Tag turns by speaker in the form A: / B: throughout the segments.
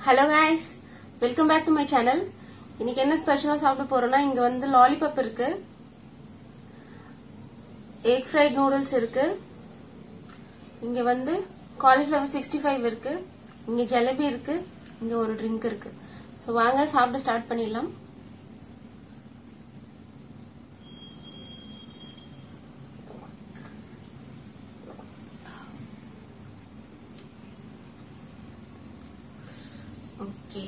A: hello guys welcome back to my channel இன்னைக்கு என்ன ஸ்பெஷலா சாப்பிட போறோம்னா இங்க வந்து லாலிபப் இருக்கு எக் ஃப்ரைட் நூடுல்ஸ் இருக்கு இங்க வந்து காலிஃபிளவர் சிக்ஸ்டி ஃபைவ் இருக்கு இங்க ஜலபி இருக்கு இங்க ஒரு ட்ரிங்க் இருக்கு ஸோ வாங்க சாப்பிட ஸ்டார்ட் பண்ணிடலாம் ஓகே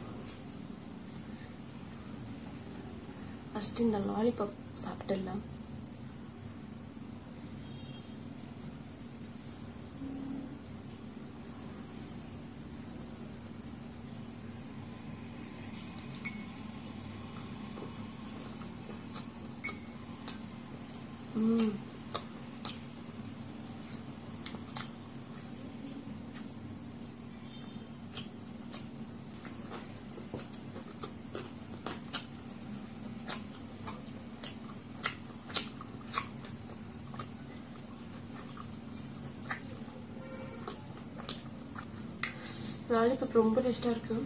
A: ஃபர்ஸ்ட் இந்த லாலிபாப் சாப்பிட்டுடலாம் ம் லாலிபாப் ரொம்ப டேஸ்டா இருக்கு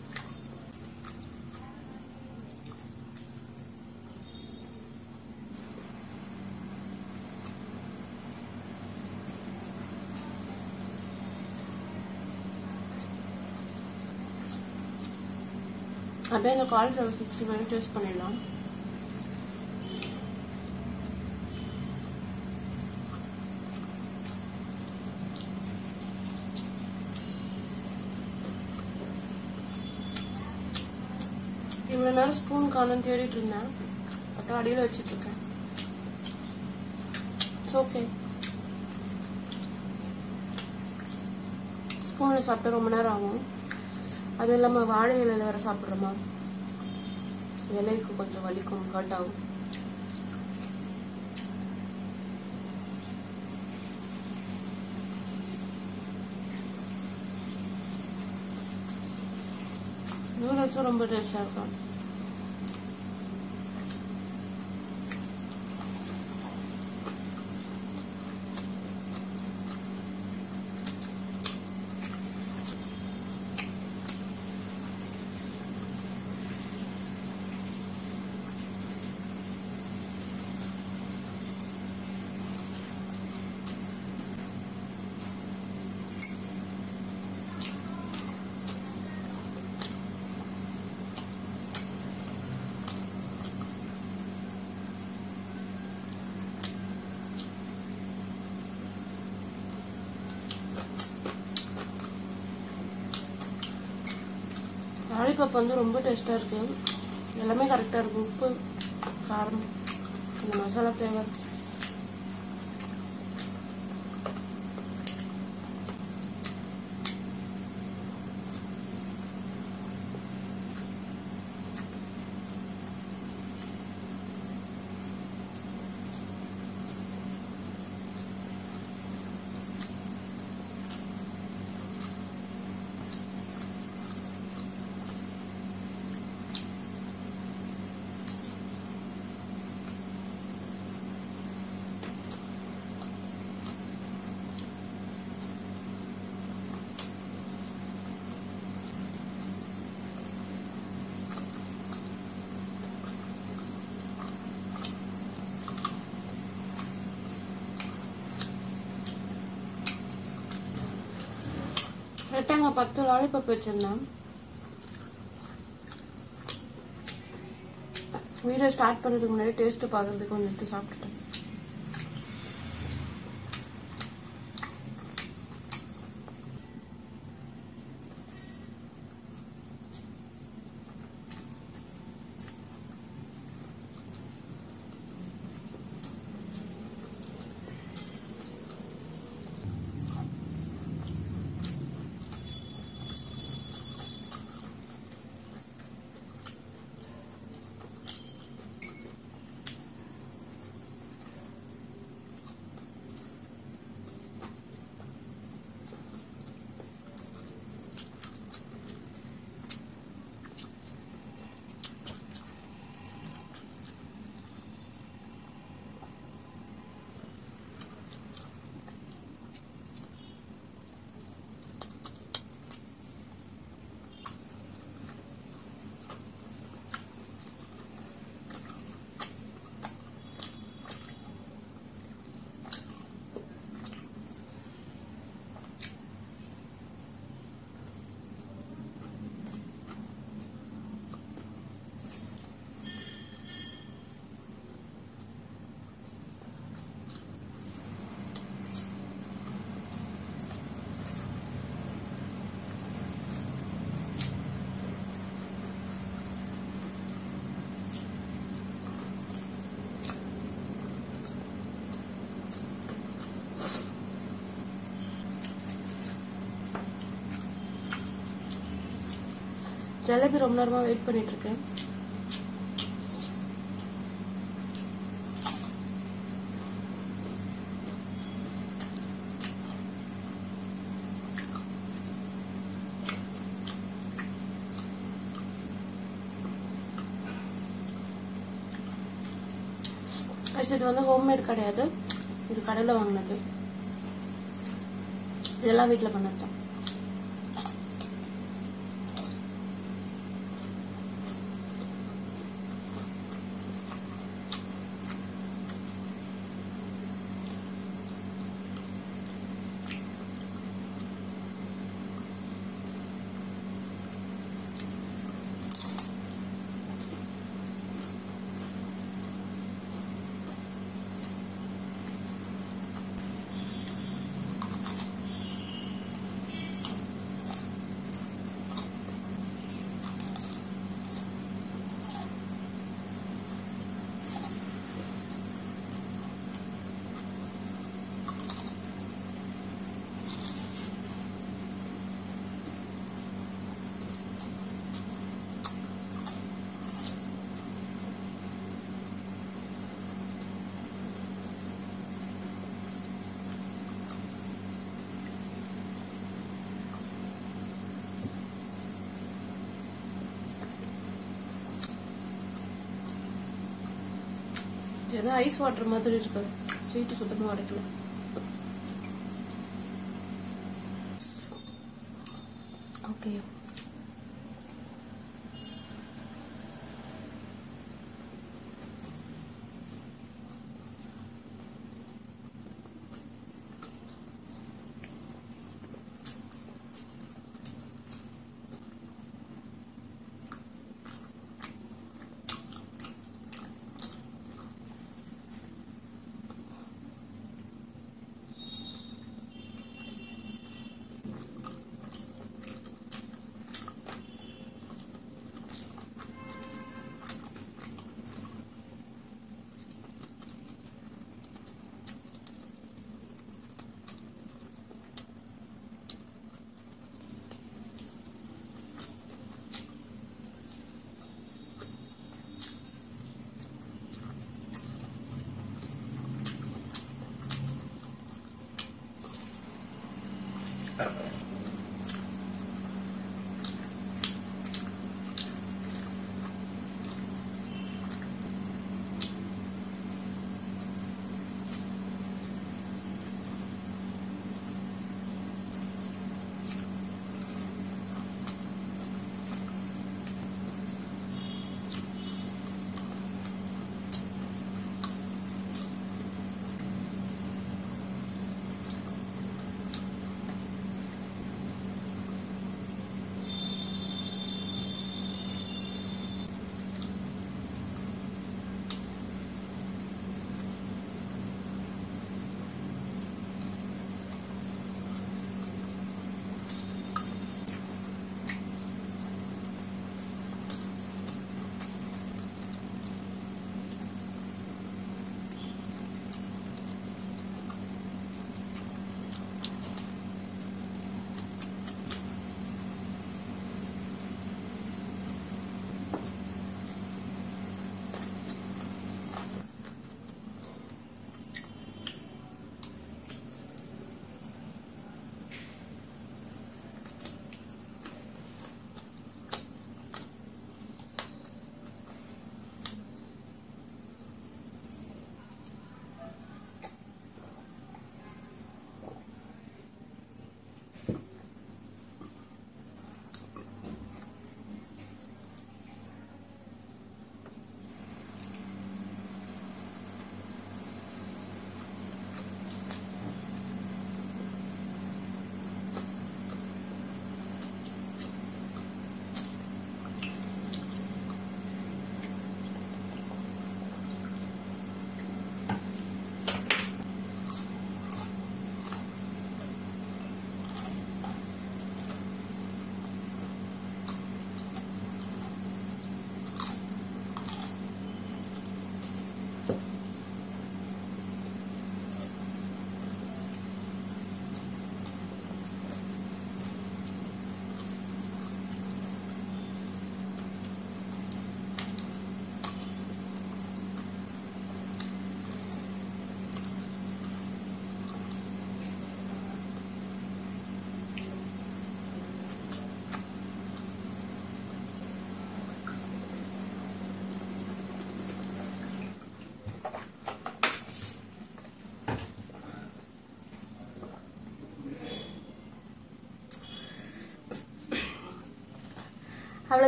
A: அப்படியே இந்த காலிஃப்ளவர் சிக்ஸ்டி ஃபைவ் டேஸ்ட் பண்ணிடலாம் இவ்வளவு நேரம் ஸ்பூன் காணும் தேடிட்டு இருந்தேன் பார்த்தா அடியில் வச்சிட்டு இருக்கேன் ஓகே ஸ்பூனில் சாப்பிட்டா ரொம்ப நேரம் ஆகும் அது இல்லாமல் வாழை இலையில வேற சாப்பிட்றோமா இலைக்கு கொஞ்சம் வலிக்கும் ஹர்ட் ஆகும் நூடுல்ஸும் ரொம்ப டேஸ்டாக இருக்கும் லாலிபாப் வந்து ரொம்ப டேஸ்டாக இருக்கு எல்லாமே கரெக்டாக இருக்கு உப்பு காரம் இந்த மசாலா ஃப்ளேவர் கரெக்டாக அங்கே பத்து லாலிபாப் வச்சிருந்தேன் வீடியோ ஸ்டார்ட் பண்ணுறதுக்கு முன்னாடி டேஸ்ட் பார்க்கறதுக்கு கொஞ்சம் எடுத்து சாப்பிட்டுட்டேன் ஜலேபி ரொம்ப நேரமா வெயிட் பண்ணிட்டு இருக்கேன் Actually, இது வந்து ஹோம்மேட் கிடையாது இது கடையில் வாங்கினது இதெல்லாம் வீட்டில் பண்ணது தான் ஏதோ ஐஸ் வாட்டர் மாதிரி இருக்கு ஸ்வீட்டு சுத்தமாக உடைக்கல ஓகே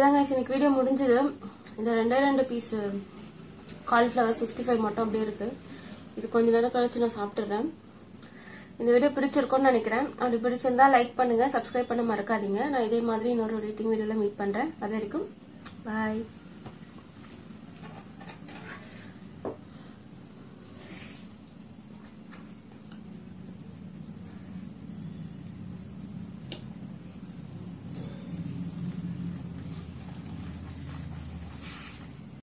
A: அவ்வளோதாங்க இன்னைக்கு வீடியோ முடிஞ்சது இந்த ரெண்டே ரெண்டு பீஸ் காலிஃப்ளவர் சிக்ஸ்டி ஃபைவ் மட்டும் அப்படியே இருக்கு இது கொஞ்ச நேரம் கழிச்சு நான் சாப்பிட்டுறேன் இந்த வீடியோ பிடிச்சிருக்கும்னு நினைக்கிறேன் அப்படி பிடிச்சிருந்தா லைக் பண்ணுங்க சப்ஸ்கிரைப் பண்ண மறக்காதீங்க நான் இதே மாதிரி இன்னொரு ரேட்டிங் வீடியோல மீட் பண்றேன் அது வரைக்கும் பாய்